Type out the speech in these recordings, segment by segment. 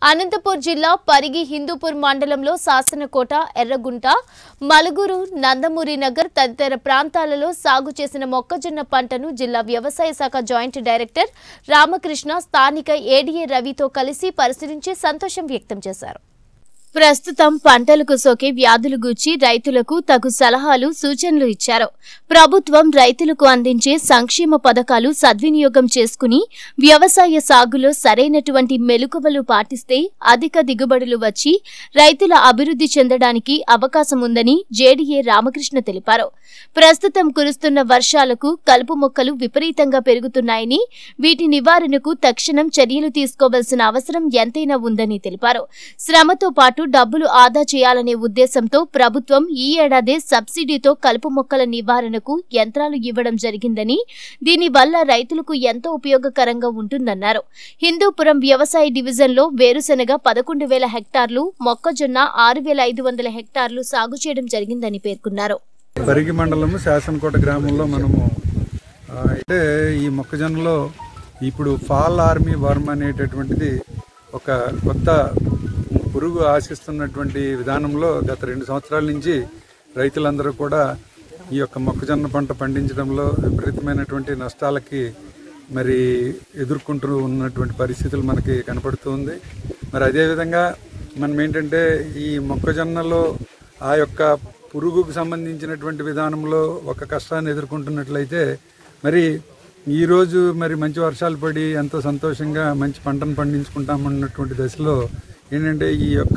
అనంతపూర్ జిల్లా పరిగి హిందూపూర్ మండలంలో శాసనకోట ఎర్రగుంట మలుగురు నందమూరి నగర్ తదితర ప్రాంతాలలో సాగు చేసిన మొక్కజొన్న పంటను జిల్లా వ్యవసాయ శాఖ జాయింట్ డైరెక్టర్ రామకృష్ణ స్థానిక ఏడీఏ రవితో కలిసి పరిశీలించి సంతోషం వ్యక్తం చేశారు ప్రస్తుతం పంటలకు సోకే వ్యాధులు గూర్చి రైతులకు తగు సలహాలు సూచనలు ఇచ్చారు ప్రభుత్వం రైతులకు అందించే సంక్షేమ పథకాలు సద్వినియోగం చేసుకుని వ్యవసాయ సాగులో సరైనటువంటి మెలకువలు పాటిస్తే అధిక దిగుబడులు వచ్చి రైతుల అభివృద్ధి చెందడానికి అవకాశం ఉందని జేడీఏ రామకృష్ణ తెలిపారు ప్రస్తుతం కురుస్తున్న వర్షాలకు కలుపు మొక్కలు విపరీతంగా పెరుగుతున్నాయని వీటి నివారణకు తక్షణం చర్యలు తీసుకోవాల్సిన అవసరం ఎంతైనా ఉందని తెలిపారు శ్రమతో పాటు డబ్బులు ఆదా చేయాలనే ఉద్దేశంతో ప్రభుత్వం ఈ ఏడాదే సబ్సిడీతో కలుపు మొక్కల నివారణకు యంత్రాలు ఇవ్వడం జరిగిందని దీనివల్ల రైతులకు ఎంతో ఉపయోగకరంగా ఉంటుందన్నారు హిందూపురం వ్యవసాయ డివిజన్లో వేరుశెనగ పదకొండు వేల హెక్టార్లు మొక్కజొన్న ఆరు వేల ఐదు వందల హెక్టార్లు సాగు చేయడం జరిగిందని పేర్కొన్నారు పరిగి మండలము శాసనకోట గ్రామంలో మనము ఆ, అంటే ఈ మొక్కజొన్నలో ఇప్పుడు ఫాల్ ఆర్మీ వర్మ్ అనేటటువంటిది ఒక కొత్త పురుగు ఆశిస్తున్నటువంటి విధానంలో గత రెండు సంవత్సరాల నుంచి రైతులందరూ కూడా ఈ యొక్క మొక్కజొన్న పంట పండించడంలో విపరీతమైనటువంటి నష్టాలకి మరి ఎదుర్కొంటూ ఉన్నటువంటి పరిస్థితులు మనకి కనపడుతుంది మరి అదేవిధంగా మనం ఏంటంటే ఈ మొక్కజొన్నలో ఆ యొక్క పురుగుకు సంబంధించినటువంటి విధానంలో ఒక కష్టాన్ని ఎదుర్కొంటున్నట్లయితే మరి ఈరోజు మరి మంచి వర్షాలు పడి ఎంతో సంతోషంగా మంచి పంటను పండించుకుంటామన్నటువంటి దశలో ఏంటంటే ఈ యొక్క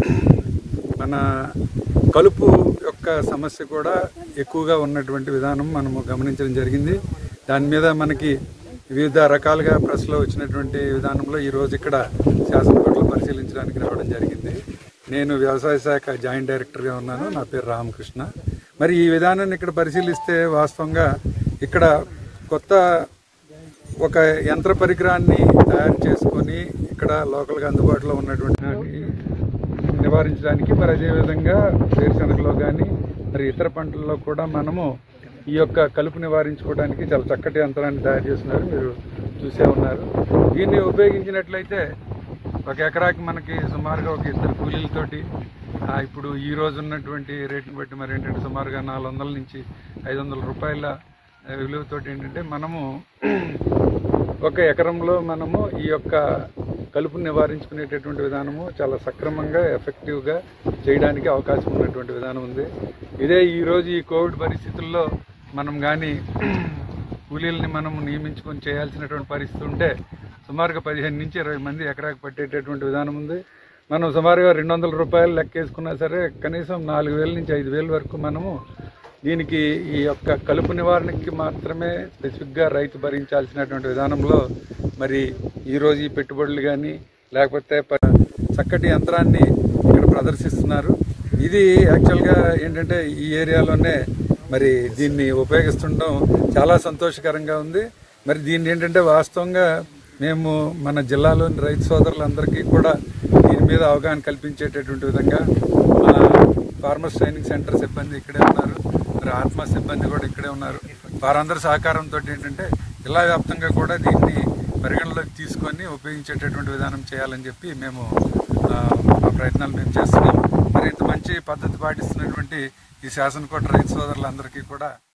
మన కలుపు యొక్క సమస్య కూడా ఎక్కువగా ఉన్నటువంటి విధానం మనము గమనించడం జరిగింది దాని మీద మనకి వివిధ రకాలుగా ప్రెస్లో వచ్చినటువంటి విధానంలో ఈరోజు ఇక్కడ శాసనకోటలో పరిశీలించడానికి రావడం జరిగింది నేను వ్యవసాయ శాఖ జాయింట్ డైరెక్టర్గా ఉన్నాను నా పేరు రామకృష్ణ మరి ఈ విధానాన్ని ఇక్కడ పరిశీలిస్తే వాస్తవంగా ఇక్కడ కొత్త ఒక యంత్ర పరికరాన్ని తయారు చేసుకొని ఇక్కడ లోకల్గా అందుబాటులో ఉన్నటువంటి దాన్ని నివారించడానికి మరి అదేవిధంగా వేరుశనగలో కానీ మరి ఇతర పంటల్లో కూడా మనము ఈ యొక్క కలుపు నివారించుకోవడానికి చాలా చక్కటి యంత్రాన్ని తయారు చేస్తున్నారు మీరు చూసే ఉన్నారు దీన్ని ఉపయోగించినట్లయితే ఒక ఎకరాకి మనకి సుమారుగా ఒక ఇద్దరు కూలీలతోటి ఆ, ఇప్పుడు ఈ రోజు ఉన్నటువంటి రేటుని బట్టి మరి ఏంటంటే సుమారుగా నాలుగు వందల నుంచి ఐదు వందల రూపాయల ఆ, విలువతోటి ఏంటంటే మనము ఒక ఎకరంలో మనము ఈ యొక్క కలుపు నివారించుకునేటటువంటి విధానము చాలా సక్రమంగా ఎఫెక్టివ్గా చేయడానికి అవకాశం ఉన్నటువంటి విధానం ఉంది ఇదే ఈరోజు ఈ కోవిడ్ పరిస్థితుల్లో మనం కానీ కూలీలని మనం నియమించుకొని చేయాల్సినటువంటి పరిస్థితి ఉంటే సుమారుగా పదిహేను నుంచి ఇరవై మంది ఎకరాకు పట్టేటటువంటి విధానం ఉంది మనం సుమారుగా రెండు వందల రూపాయలు లెక్కేసుకున్నా సరే కనీసం నాలుగు వేల నుంచి ఐదు వేల వరకు మనము దీనికి ఈ యొక్క కలుపు నివారణకి మాత్రమే స్పెసిఫిక్గా రైతు భరించాల్సినటువంటి విధానంలో మరి ఈరోజు ఈ పెట్టుబడులు కానీ లేకపోతే ప- చక్కటి యంత్రాన్ని ఇక్కడ ప్రదర్శిస్తున్నారు ఇది యాక్చువల్గా ఏంటంటే ఈ ఏరియాలోనే మరి దీన్ని ఉపయోగిస్తుండడం చాలా సంతోషకరంగా ఉంది మరి దీన్ని ఏంటంటే వాస్తవంగా మేము మన జిల్లాలోని రైతు సోదరులందరికీ కూడా దీని మీద అవగాహన కల్పించేటటువంటి విధంగా మన ఫార్మర్స్ ట్రైనింగ్ సెంటర్ సిబ్బంది ఇక్కడే ఉన్నారు మరి ఆత్మ సిబ్బంది కూడా ఇక్కడే ఉన్నారు వారందరి సహకారంతో ఏంటంటే జిల్లా వ్యాప్తంగా కూడా దీన్ని పరిగణలోకి తీసుకొని ఉపయోగించేటటువంటి విధానం చేయాలని చెప్పి మేము ఆ, మా ప్రయత్నాలు మేము చేస్తున్నాం మరి ఇంత మంచి పద్ధతి పాటిస్తున్నటువంటి ఈ శాసనకోట రైతు సోదరులందరికీ కూడా